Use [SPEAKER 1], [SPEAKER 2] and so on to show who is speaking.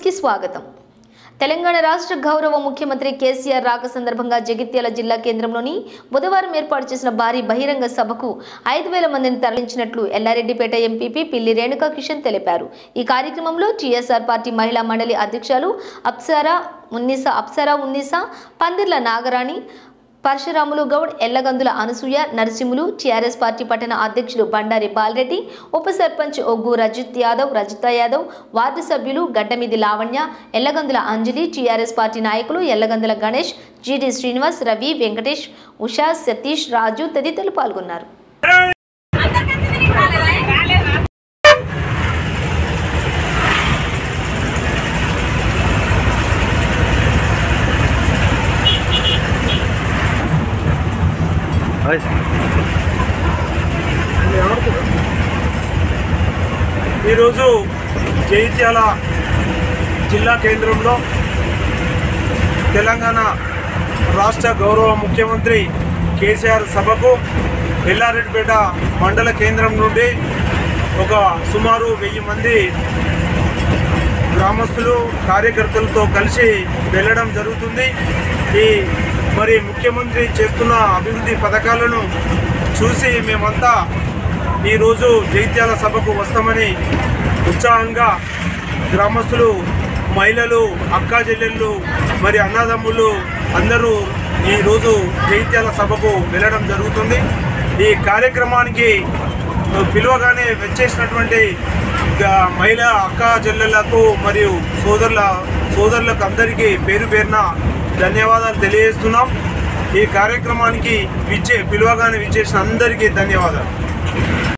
[SPEAKER 1] కి స్వాగతం తెలంగాణ రాష్ట్ర గౌరవ ముఖ్యమంత్రి కేసీఆర్ రాక సందర్భంగా జగిత్యాల జిల్లా కేంద్రంలోని బుధవారం ఏర్పాటు చేసిన భారీ బహిరంగ సభకు ఐదు వేల మందిని తరలించినట్లు ఎల్లారెడ్డిపేట ఎంపీపీ పిల్లి రేణుకా కిషన్ తెలిపారు ఈ కార్యక్రమంలో టీఎస్ఆర్ పార్టీ మహిళా మండలి అధ్యక్షులు అప్సారా ఉన్నీసా అప్సరా ఉన్నీసా పందిర్ల నాగరాణి పరశురాములు గౌడ్ ఎల్లగందుల అనసూయ నరసింహులు టీఆర్ఎస్ పార్టీ పట్టణ అధ్యక్షులు బండారి బాలరెడ్డి ఉప సర్పంచ్ ఒగ్గు రజిత్ యాదవ్ రజిత యాదవ్ వార్డు సభ్యులు గడ్డమిది లావణ్య ఎల్లగందుల అంజలి టీఆర్ఎస్ పార్టీ నాయకులు ఎల్లగందుల గణేష్ జీడి శ్రీనివాస్ రవి వెంకటేష్ ఉషా సతీష్ రాజు తదితరులు పాల్గొన్నారు
[SPEAKER 2] ఈరోజు జైత్యాల జిల్లా కేంద్రంలో తెలంగాణ రాష్ట్ర గౌరవ ముఖ్యమంత్రి కేసీఆర్ సభకు ఎల్లారెడ్డిపేట మండల కేంద్రం నుండి ఒక సుమారు వెయ్యి మంది గ్రామస్తులు కార్యకర్తలతో కలిసి వెళ్ళడం జరుగుతుంది ఈ మరి ముఖ్యమంత్రి చేస్తున్న అభివృద్ధి పథకాలను చూసి మేమంతా ఈరోజు జైత్యాల సభకు వస్తామని ఉత్సాహంగా గ్రామస్తులు మహిళలు అక్కా చెల్లెళ్ళు మరి అన్నదమ్ములు అందరూ ఈరోజు జైత్యాల సభకు వెళ్ళడం జరుగుతుంది ఈ కార్యక్రమానికి పిలువగానే వచ్చేసినటువంటి ఇక మహిళా అక్క చెల్లెళ్లకు మరియు సోదరుల సోదరులకు అందరికీ పేరు పేరున ధన్యవాదాలు తెలియజేస్తున్నాం ఈ కార్యక్రమానికి విచ్చే పిలువగానే విచ్చేసిన అందరికీ ధన్యవాదాలు